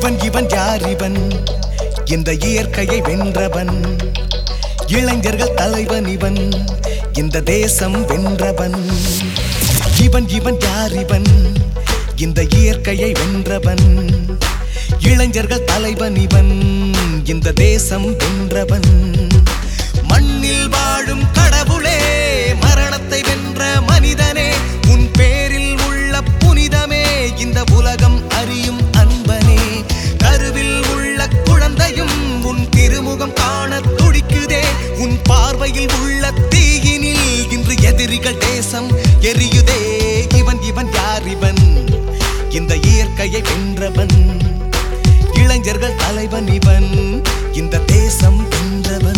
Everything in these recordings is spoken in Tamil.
இவன் இவன் யார் இவன் இந்த இயற்கையை வென்றவன் இளைஞர்கள் தலைவன் இவன் இந்த தேசம் வென்றவன் இவன் இவன் யார் இவன் இந்த இயற்கையை வென்றவன் இளைஞர்கள் தலைவன் இவன் இந்த தேசம் வென்றவன் மண்ணில் வாழும் கடவுளே மரணத்தை வென்ற மனிதனே உன் பேரில் உள்ள புனிதமே இந்த உலகம் அறியும் அன்பனே கருவில் உள்ள குழந்தையும் உன் திருமுகம் காண துடிக்குதே உன் பார்வையில் உள்ள தீயினில் இன்று எதிரிகள் தேசம் எரியுதே இவன் இவன் யார் இவன் இந்த இயற்கையை வென்றவன் இளைஞர்கள் தலைவன் இவன் இந்த தேசம் வென்றவன்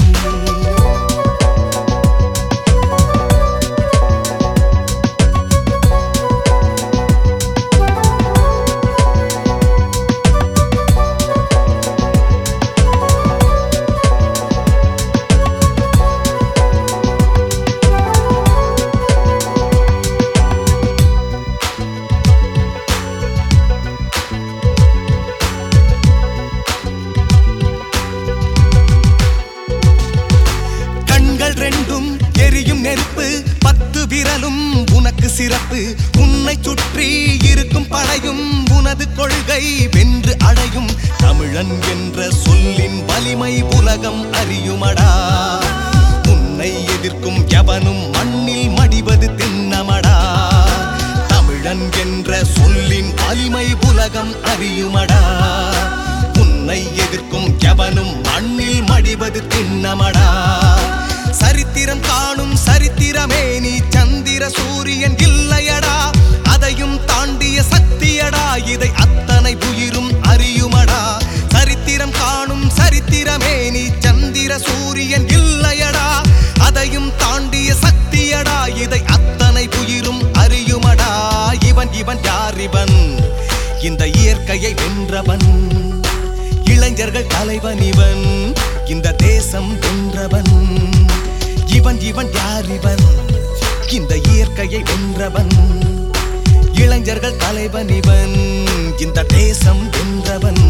கண்கள் ரெண்டும் எரியும் நெருப்பு பத்து விரலும் உனக்கு சிறப்பு உன்னை சுற்றி இருக்கும் படையும் உனது கொள்கை வென்று அடையும் தமிழன் என்ற சொல்லின் வலிமை உலகம் அறியுமடா உன்னை எதிர்க்கும் எவனும் மண்ணில் மடிவது திண்ணமடா தமிழன் என்ற சொல்லின் வலிமை உலகம் அறியுமடா உன்னை எதிர்க்கும் எவனும் மண்ணில் மடிவது திண்ணமடா சரித்திரம் காணும் சரித்திரமே நீ சந்திர சூரியன் இல்லையடா அதையும் தாண்டிய சக்தியடா இதை அத்தனை உயிரும் அறியுமடா சரித்திரம் காணும் சரித்திரமே நீ சந்திர சூரியன் இல்லையடா அதையும் தாண்டிய சக்தியடா இதை அத்தனை உயிரும் அறியுமடா இவன் இவன் யார் இவன் இந்த இயற்கையை வென்றவன் இளைஞர்கள் தலைவன் இவன் இந்த தேசம் வென்றவன் இவன் இவன் யார் இவன் இந்த இயற்கையை வென்றவன் இளைஞர்கள் தலைவன் இவன் இந்த தேசம் வென்றவன்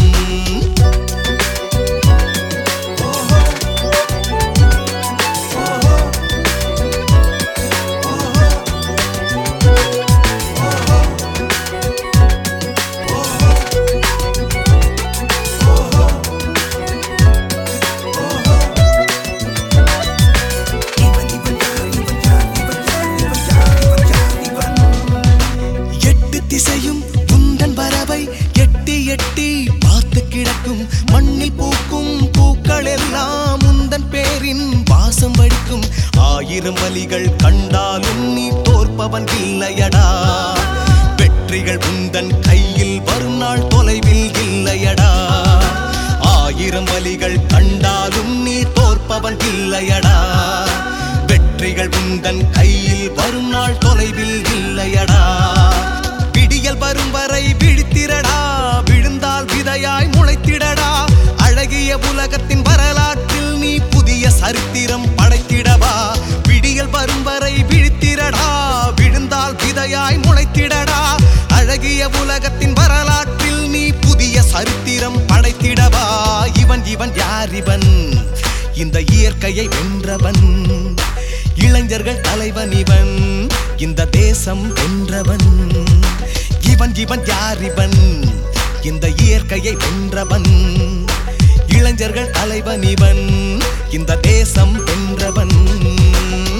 எட்டு திசையும் உந்தன் வரவை எட்டி எட்டி பார்த்து கிடக்கும் மண்ணில் பூக்கும் பூக்கள் எல்லாம் உந்தன் பேரின் வாசம் வடிக்கும் ஆயிரம் வலிகள் கண்டாலும் நீ தோற்பவன் இல்லையடா வெற்றிகள் உந்தன் கையில் வரும் நாள் தொலைவில் இல்லையடா ஆயிரம் வலிகள் கண்டாலும் நீ தோற்பவன் இல்லையடா வெற்றிகள் உந்தன் கையில் வரும் நாள் தொலைவில் இல்லையடா விடியல் வரும் வரை விழித்திரடா விழுந்தால் விதையாய் முளைத்திடடா அழகிய உலகத்தின் வரலாற்றில் நீ புதிய சரித்திரம் படைத்திடவா விடியல் வரும் வரை விழித்திரடா விழுந்தால் விதையாய் முளைத்திடடா அழகிய உலகத்தின் வரலாற்றில் நீ புதிய சரித்திரம் படைத்திடவா இவன் இவன் யார் இவன் இந்த இயற்கையை வென்றவன் இளைஞர்கள் தலைவன் இவன் இந்த தேசம் வென்றவன் இவன் இவன் யார் இவன் இந்த இயற்கையை வென்றவன் இளைஞர்கள் தலைவன் இவன் இந்த தேசம் வென்றவன்